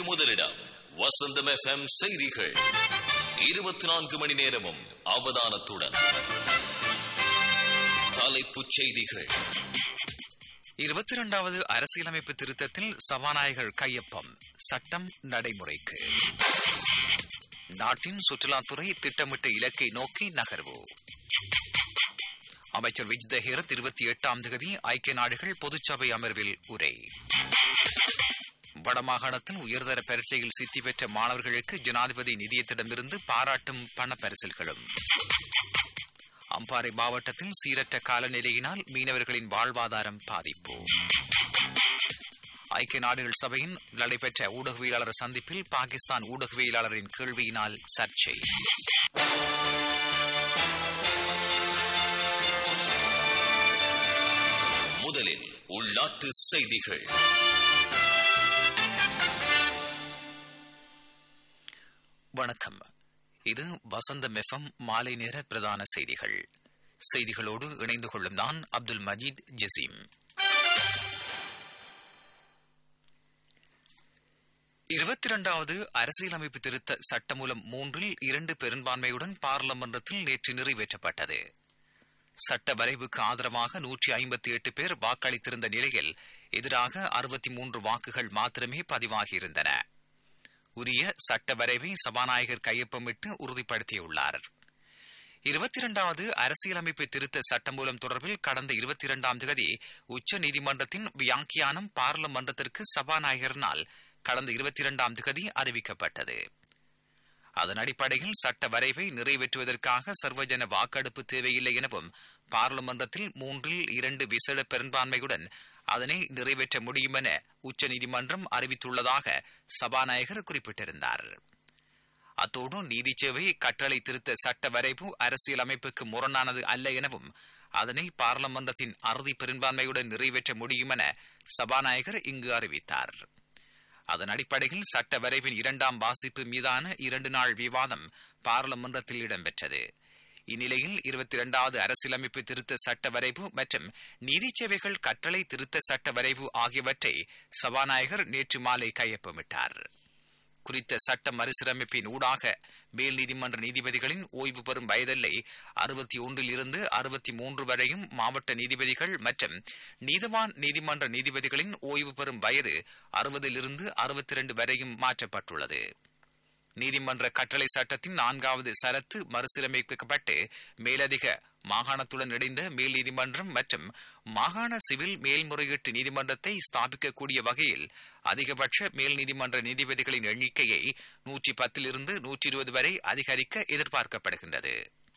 செய்திகளுக்கு முதலிடம் வசந்தம் எஃப்எம் செய்திகள் இருபத்தி நான்கு மணி நேரமும் அவதானத்துடன் தலைப்புச் செய்திகள் இருபத்தி இரண்டாவது அரசியலமைப்பு திருத்தத்தில் சபாநாயகர் கையொப்பம் சட்டம் நடைமுறைக்கு நாட்டின் சுற்றுலாத்துறை திட்டமிட்ட இலக்கை நோக்கி நகர்வு அமைச்சர் விஜித ஹேரத் இருபத்தி எட்டாம் தேதி ஐக்கிய நாடுகள் பொதுச்சபை அமர்வில் உரை வடமாகாணத்தில் உயர்தர பரீட்சையில் சித்தி பெற்ற மாணவர்களுக்கு ஜனாதிபதி நிதியத்திடமிருந்து பாராட்டும் பண பரிசில்களும் அம்பாறை மாவட்டத்தில் சீரற்ற காலநிலையினால் மீனவர்களின் வாழ்வாதாரம் பாதிப்பு ஐக்கிய நாடுகள் சபையின் நடைபெற்ற ஊடகவியலாளர் சந்திப்பில் பாகிஸ்தான் ஊடகவியலாளரின் கேள்வியினால் சர்ச்சை முதலில் உள்நாட்டு செய்திகள் வணக்கம் இது வசந்தம் எஃப்எம் மாலை நேர பிரதான செய்திகள் செய்திகளோடு இணைந்து கொள்ளும் நான் அப்துல் மஜீத் ஜசீம் இருபத்தி இரண்டாவது அரசியலமைப்பு திருத்த சட்டமூலம் மூன்றில் இரண்டு பெரும்பான்மையுடன் பாராளுமன்றத்தில் நேற்று நிறைவேற்றப்பட்டது சட்ட வரைவுக்கு ஆதரவாக நூற்றி ஐம்பத்தி எட்டு பேர் வாக்களித்திருந்த நிலையில் எதிராக அறுபத்தி மூன்று வாக்குகள் மாத்திரமே பதிவாகியிருந்தன உரிய சட்ட வரைவை சபாநாயகர் கையொப்பமிட்டு உறுதிப்படுத்தியுள்ளார் இருபத்தி இரண்டாவது அரசியலமைப்பு திருத்த சட்டமூலம் தொடர்பில் கடந்த இருபத்தி இரண்டாம் தேதி உச்ச நீதிமன்றத்தின் வியாக்கியானம் பாராளுமன்றத்திற்கு சபாநாயகரினால் கடந்த இருபத்தி இரண்டாம் தேதி அறிவிக்கப்பட்டது அதன் அடிப்படையில் சட்ட வரைவை நிறைவேற்றுவதற்காக சர்வஜன வாக்கெடுப்பு தேவையில்லை எனவும் பாராளுமன்றத்தில் மூன்றில் இரண்டு விசேட பெரும்பான்மையுடன் அதனை நிறைவேற்ற முடியும் என உச்சநீதிமன்றம் அறிவித்துள்ளதாக சபாநாயகர் குறிப்பிட்டிருந்தார் அத்தோடு நீதி சேவை கட்டளை திருத்த சட்ட வரைவு அரசியல் அமைப்புக்கு முரணானது அல்ல எனவும் அதனை பாராளுமன்றத்தின் அறுதி பெரும்பான்மையுடன் நிறைவேற்ற முடியும் என சபாநாயகர் இங்கு அறிவித்தார் அதன் அடிப்படையில் சட்ட வரைவின் இரண்டாம் வாசிப்பு மீதான இரண்டு நாள் விவாதம் பாராளுமன்றத்தில் இடம்பெற்றது இந்நிலையில் இருபத்தி இரண்டாவது அரசியலமைப்பு திருத்த சட்ட வரைவு மற்றும் நீதி சேவைகள் கட்டளை திருத்த சட்ட வரைவு ஆகியவற்றை சபாநாயகர் நேற்று மாலை கையொப்பமிட்டார் குறித்த சட்ட மறுசீரமைப்பின் ஊடாக மேல் நீதிமன்ற நீதிபதிகளின் ஓய்வு பெறும் வயதெல்லை அறுபத்தி ஒன்றில் இருந்து அறுபத்தி மூன்று வரையும் மாவட்ட நீதிபதிகள் மற்றும் நீதவான் நீதிமன்ற நீதிபதிகளின் ஓய்வு பெறும் வயது அறுபதிலிருந்து அறுபத்தி இரண்டு வரையும் மாற்றப்பட்டுள்ளது நீதிமன்ற கட்டளை சட்டத்தின் நான்காவது சரத்து மறுசீரமைக்கப்பட்டு மேலதிக மாகாணத்துடன் இணைந்த மேல் நீதிமன்றம் மற்றும் மாகாண சிவில் மேல்முறையீட்டு நீதிமன்றத்தை ஸ்தாபிக்கக்கூடிய வகையில் அதிகபட்ச மேல் நீதிமன்ற நீதிபதிகளின் எண்ணிக்கையை நூற்றி பத்திலிருந்து நூற்றி இருபது வரை அதிகரிக்க எதிர்பார்க்கப்படுகின்றது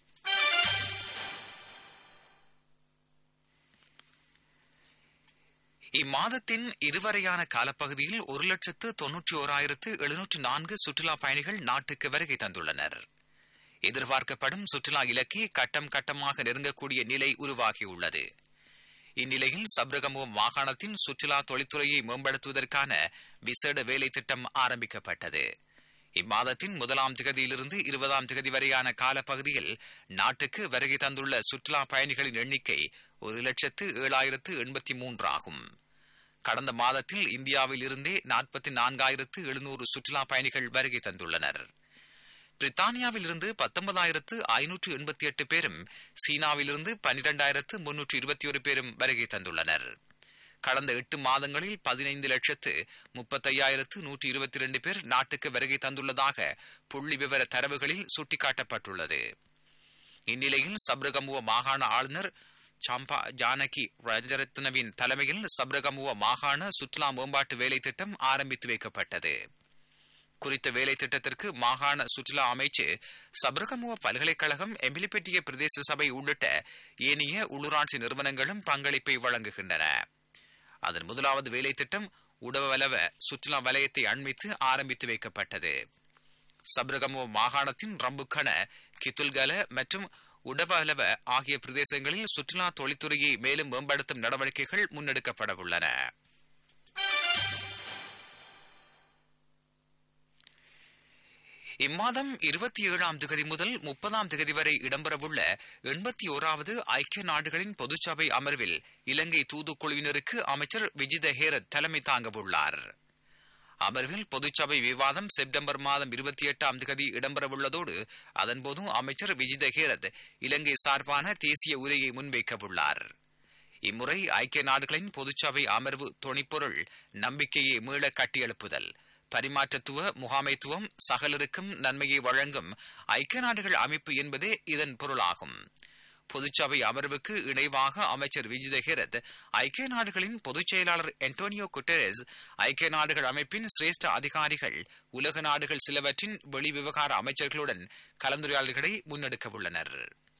இம்மாதத்தின் இதுவரையான காலப்பகுதியில் ஒரு லட்சத்து தொன்னூற்றி ஓராயிரத்து எழுநூற்று நான்கு சுற்றுலா பயணிகள் நாட்டுக்கு வருகை தந்துள்ளனர் எதிர்பார்க்கப்படும் சுற்றுலா இலக்கை கட்டம் கட்டமாக நெருங்கக்கூடிய நிலை உருவாகியுள்ளது இந்நிலையில் சப்ரகமோ மாகாணத்தின் சுற்றுலா தொழில்துறையை மேம்படுத்துவதற்கான விசேட வேலை திட்டம் ஆரம்பிக்கப்பட்டது இம்மாதத்தின் முதலாம் திகதியிலிருந்து இருபதாம் திகதி வரையான காலப்பகுதியில் நாட்டுக்கு வருகை தந்துள்ள சுற்றுலா பயணிகளின் எண்ணிக்கை ஒரு லட்சத்து ஏழாயிரத்து எண்பத்தி மூன்று ஆகும் கடந்த மாதத்தில் இந்தியாவில் இருந்தே நாற்பத்தி நான்காயிரத்து எழுநூறு சுற்றுலா பயணிகள் வருகை தந்துள்ளனர் பிரித்தானியாவில் இருந்து பத்தொன்பதாயிரத்து ஐநூற்று எண்பத்தி எட்டு பேரும் சீனாவிலிருந்து பனிரெண்டாயிரத்து முன்னூற்று இருபத்தி ஒரு பேரும் வருகை தந்துள்ளனர் கடந்த எட்டு மாதங்களில் பதினைந்து லட்சத்து முப்பத்தையாயிரத்து நூற்றி இருபத்தி இரண்டு பேர் நாட்டுக்கு வருகை தந்துள்ளதாக புள்ளி விவர தரவுகளில் சுட்டிக்காட்டப்பட்டுள்ளது இந்நிலையில் சப்ரகமுவ மாகாண ஆளுநர் சம்பா ஜானகி ரஞ்சரத்னவின் தலைமையில் சப்ரகமுவ மாகாண சுற்றுலா மேம்பாட்டு வேலை திட்டம் ஆரம்பித்து வைக்கப்பட்டது குறித்த வேலை திட்டத்திற்கு மாகாண சுற்றுலா அமைச்சு சபரகமுவ பல்கலைக்கழகம் எம்பிலிப்பட்டிய பிரதேச சபை உள்ளிட்ட ஏனைய உள்ளூராட்சி நிறுவனங்களும் பங்களிப்பை வழங்குகின்றன அதன் முதலாவது வேலை திட்டம் உடவலவ சுற்றுலா வலயத்தை அண்மித்து ஆரம்பித்து வைக்கப்பட்டது சப்ரகமுவ மாகாணத்தின் ரம்புக்கன கித்துல்கல மற்றும் உடவலவ ஆகிய பிரதேசங்களில் சுற்றுலா தொழில்துறையை மேலும் மேம்படுத்தும் நடவடிக்கைகள் முன்னெடுக்கப்பட உள்ளன இம்மாதம் இருபத்தி ஏழாம் திகதி முதல் முப்பதாம் திகதி வரை இடம்பெறவுள்ள எண்பத்தி ஓராவது ஐக்கிய நாடுகளின் பொதுச்சபை அமர்வில் இலங்கை தூதுக்குழுவினருக்கு அமைச்சர் விஜித ஹேரத் தலைமை தாங்கவுள்ளார் அமர்வில் பொதுச்சபை விவாதம் செப்டம்பர் மாதம் இருபத்தி எட்டாம் தேதி இடம்பெறவுள்ளதோடு அதன்போது அமைச்சர் விஜித ஹேரத் இலங்கை சார்பான தேசிய உரையை முன்வைக்கவுள்ளார் இம்முறை ஐக்கிய நாடுகளின் பொதுச்சபை அமர்வு துணைப்பொருள் நம்பிக்கையை மீள கட்டியெழுப்புதல் பரிமாற்றத்துவ முகாமைத்துவம் சகலருக்கும் நன்மையை வழங்கும் ஐக்கிய நாடுகள் அமைப்பு என்பதே இதன் பொருளாகும் பொதுச்சபை அமர்வுக்கு இணைவாக அமைச்சர் விஜித ஹெரத் ஐக்கிய நாடுகளின் பொதுச் செயலாளர் அன்டோனியோ குட்டெரஸ் ஐக்கிய நாடுகள் அமைப்பின் சிரேஷ்ட அதிகாரிகள் உலக நாடுகள் சிலவற்றின் வெளிவிவகார அமைச்சர்களுடன் கலந்துரையாடல்களை முன்னெடுக்க உள்ளனர்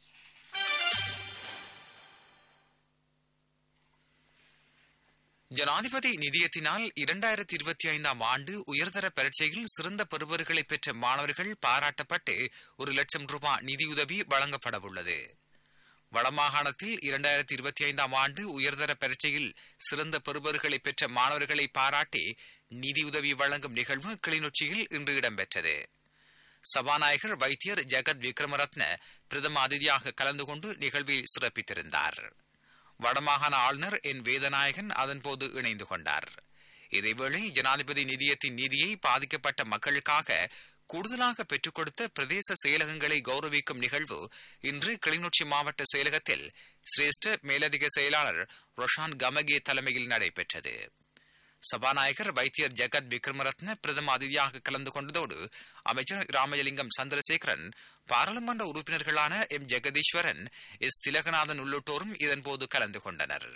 ஜனாதிபதி நிதியத்தினால் இரண்டாயிரத்தி இருபத்தி ஐந்தாம் ஆண்டு உயர்தர பரீட்சையில் சிறந்த பெறுபர்களை பெற்ற மாணவர்கள் பாராட்டப்பட்டு ஒரு லட்சம் ரூபாய் நிதியுதவி வழங்கப்படவுள்ளது வடமாகாணத்தில் இரண்டாயிரத்தி இருபத்தி ஐந்தாம் ஆண்டு உயர்தர பரீட்சையில் சிறந்த பெறுபர்களை பெற்ற மாணவர்களை பாராட்டி நிதியுதவி வழங்கும் நிகழ்வு கிளிநொச்சியில் இன்று இடம்பெற்றது சபாநாயகர் வைத்தியர் ஜெகத் விக்ரமரத்ன பிரதம அதிதியாக கலந்து கொண்டு நிகழ்வில் சிறப்பித்திருந்தார் வடமாகாண ஆளுநர் என் வேதநாயகன் அதன்போது இணைந்து கொண்டார் இதேவேளை ஜனாதிபதி நிதியத்தின் நிதியை பாதிக்கப்பட்ட மக்களுக்காக கூடுதலாக பெற்றுக் கொடுத்த பிரதேச செயலகங்களை கௌரவிக்கும் நிகழ்வு இன்று கிளிநொச்சி மாவட்ட செயலகத்தில் சிரேஷ்ட மேலதிக செயலாளர் ரொஷான் கமகே தலைமையில் நடைபெற்றது சபாநாயகர் வைத்தியர் ஜெகத் விக்ரமரத்ன பிரதம அதிதியாக கலந்து கொண்டதோடு அமைச்சர் ராமலிங்கம் சந்திரசேகரன் பாராளுமன்ற உறுப்பினர்களான எம் ஜெகதீஸ்வரன் எஸ் திலகநாதன் உள்ளிட்டோரும் இதன்போது கலந்து கொண்டனர்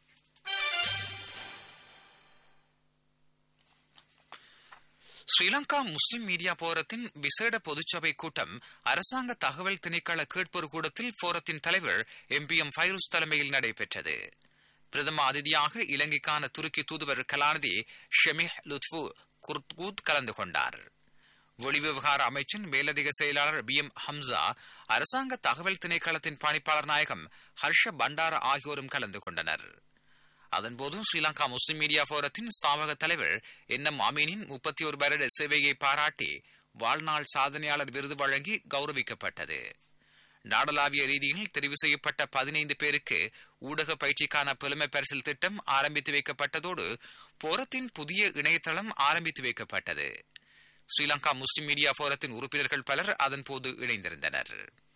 ஸ்ரீலங்கா முஸ்லிம் மீடியா போரத்தின் விசேட பொதுச்சபை கூட்டம் அரசாங்க தகவல் திணைக்கள கேட்பொரு கூடத்தில் போரத்தின் தலைவர் எம் பி எம் ஃபைரூஸ் தலைமையில் நடைபெற்றது பிரதம அதிதியாக இலங்கைக்கான துருக்கி தூதுவர் கலாநிதி ஷெமிஹ் லுத்பு குர்த்கூத் கலந்து கொண்டார் வெளிவிவகார அமைச்சின் மேலதிக செயலாளர் பி எம் ஹம்சா அரசாங்க தகவல் திணைக்களத்தின் பணிப்பாளர் நாயகம் ஹர்ஷ பண்டார ஆகியோரும் கலந்து கொண்டனர் அதன்போது ஸ்ரீலங்கா முஸ்லிம் மீடியா போரத்தின் ஸ்தாபக தலைவர் என் எம் அமீனின் முப்பத்தி ஒரு வருட சேவையை பாராட்டி வாழ்நாள் சாதனையாளர் விருது வழங்கி கௌரவிக்கப்பட்டது நாடளாவிய ரீதியில் தெரிவு செய்யப்பட்ட பதினைந்து பேருக்கு ஊடக பயிற்சிக்கான புலமை பரிசில் திட்டம் ஆரம்பித்து வைக்கப்பட்டதோடு போரத்தின் புதிய இணையதளம் ஆரம்பித்து வைக்கப்பட்டது ஸ்ரீலங்கா முஸ்லிம் மீடியா போரத்தின் உறுப்பினர்கள் பலர் அதன்போது இணைந்திருந்தனர்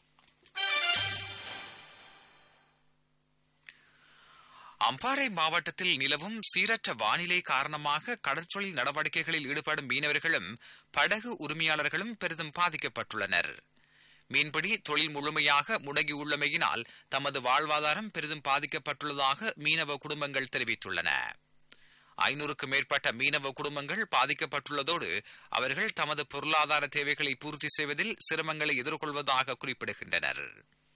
அம்பாறை மாவட்டத்தில் நிலவும் சீரற்ற வானிலை காரணமாக கடற்தொழில் நடவடிக்கைகளில் ஈடுபடும் மீனவர்களும் படகு உரிமையாளர்களும் பெரிதும் பாதிக்கப்பட்டுள்ளனர் மீன்பிடி தொழில் முழுமையாக முடங்கியுள்ளமையினால் தமது வாழ்வாதாரம் பெரிதும் பாதிக்கப்பட்டுள்ளதாக மீனவ குடும்பங்கள் தெரிவித்துள்ளன ஐநூறுக்கும் மேற்பட்ட மீனவ குடும்பங்கள் பாதிக்கப்பட்டுள்ளதோடு அவர்கள் தமது பொருளாதார தேவைகளை பூர்த்தி செய்வதில் சிரமங்களை எதிர்கொள்வதாக குறிப்பிடுகின்றனர்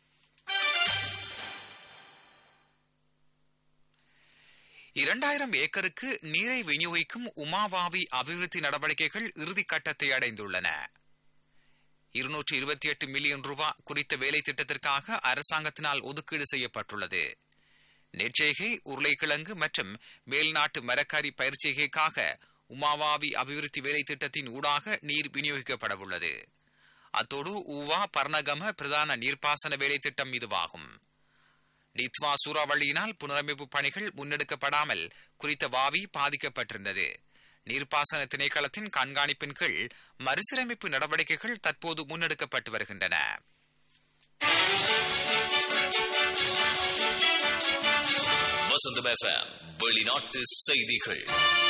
இரண்டாயிரம் ஏக்கருக்கு நீரை விநியோகிக்கும் உமாவாவி அபிவிருத்தி நடவடிக்கைகள் இறுதிக்கட்டத்தை அடைந்துள்ளன இருநூற்றி இருபத்தி எட்டு மில்லியன் ரூபாய் குறித்த வேலை திட்டத்திற்காக அரசாங்கத்தினால் ஒதுக்கீடு செய்யப்பட்டுள்ளது நெற்செய்கை உருளைக்கிழங்கு மற்றும் மேல்நாட்டு மரக்கறி பயிர்ச்செய்கைக்காக உமாவாவி அபிவிருத்தி வேலை திட்டத்தின் ஊடாக நீர் விநியோகிக்கப்படவுள்ளது அத்தோடு ஊவா பர்ணகம பிரதான நீர்ப்பாசன வேலை திட்டம் இதுவாகும் டித்வா சூறாவளியினால் புனரமைப்பு பணிகள் முன்னெடுக்கப்படாமல் குறித்த வாவி பாதிக்கப்பட்டிருந்தது நீர்ப்பாசன திணைக்களத்தின் கண்காணிப்பின் கீழ் மறுசீரமைப்பு நடவடிக்கைகள் தற்போது முன்னெடுக்கப்பட்டு வருகின்றன வசந்தம் எஃப்எம் வெளிநாட்டு செய்திகள்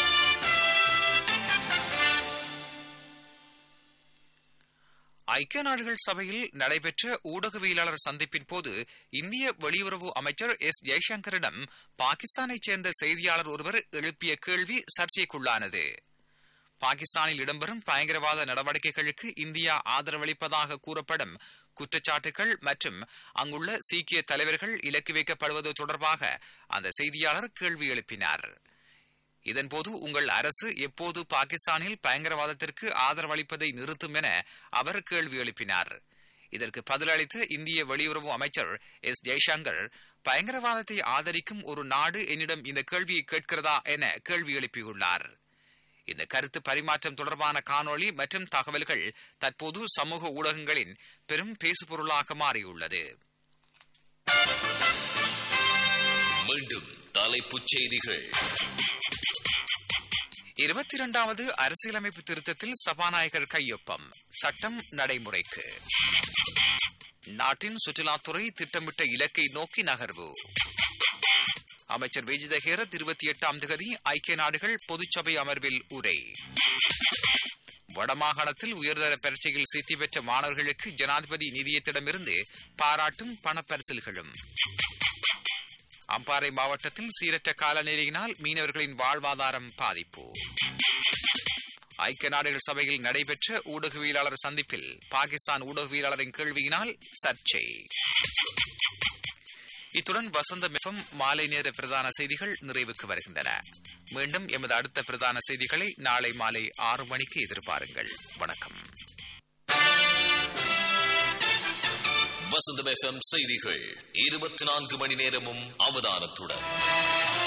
ஐக்கிய நாடுகள் சபையில் நடைபெற்ற ஊடகவியலாளர் சந்திப்பின் போது இந்திய வெளியுறவு அமைச்சர் எஸ் ஜெய்சங்கரிடம் பாகிஸ்தானைச் சேர்ந்த செய்தியாளர் ஒருவர் எழுப்பிய கேள்வி சர்ச்சைக்குள்ளானது பாகிஸ்தானில் இடம்பெறும் பயங்கரவாத நடவடிக்கைகளுக்கு இந்தியா ஆதரவளிப்பதாக கூறப்படும் குற்றச்சாட்டுகள் மற்றும் அங்குள்ள சீக்கிய தலைவர்கள் இலக்கு வைக்கப்படுவது தொடர்பாக அந்த செய்தியாளர் கேள்வி எழுப்பினார் இதன்போது உங்கள் அரசு எப்போது பாகிஸ்தானில் பயங்கரவாதத்திற்கு ஆதரவளிப்பதை நிறுத்தும் என அவர் கேள்வி எழுப்பினார் இதற்கு பதிலளித்த இந்திய வெளியுறவு அமைச்சர் எஸ் ஜெய்சங்கர் பயங்கரவாதத்தை ஆதரிக்கும் ஒரு நாடு என்னிடம் இந்த கேள்வியை கேட்கிறதா என கேள்வி எழுப்பியுள்ளார் இந்த கருத்து பரிமாற்றம் தொடர்பான காணொளி மற்றும் தகவல்கள் தற்போது சமூக ஊடகங்களின் பெரும் பேசுபொருளாக மாறியுள்ளது மீண்டும் தலைப்புச் செய்திகள் இருபத்தி இரண்டாவது அரசியலமைப்பு திருத்தத்தில் சபாநாயகர் கையொப்பம் சட்டம் நடைமுறைக்கு நாட்டின் சுற்றுலாத்துறை திட்டமிட்ட இலக்கை நோக்கி நகர்வு அமைச்சர் விஜித ஹேரத் இருபத்தி எட்டாம் தேதி ஐக்கிய நாடுகள் பொதுச்சபை அமர்வில் உரை வடமாகாணத்தில் உயர்தர பரீட்சையில் சித்தி பெற்ற மாணவர்களுக்கு ஜனாதிபதி நிதியத்திடமிருந்து பாராட்டும் பணப்பரிசில்களும் அம்பாறை மாவட்டத்தில் சீரற்ற காலநிலையினால் மீனவர்களின் வாழ்வாதாரம் பாதிப்பு ஐக்கிய நாடுகள் சபையில் நடைபெற்ற ஊடகவியலாளர் சந்திப்பில் பாகிஸ்தான் ஊடகவியலாளரின் கேள்வியினால் சர்ச்சை இத்துடன் வசந்த மிகம் மாலை நேர பிரதான செய்திகள் நிறைவுக்கு வருகின்றன மீண்டும் எமது அடுத்த பிரதான செய்திகளை நாளை மாலை ஆறு மணிக்கு எதிர்பாருங்கள் வணக்கம் வசந்தம் எஃப்எம் செய்திகள் இருபத்தி நான்கு மணி நேரமும் அவதானத்துடன்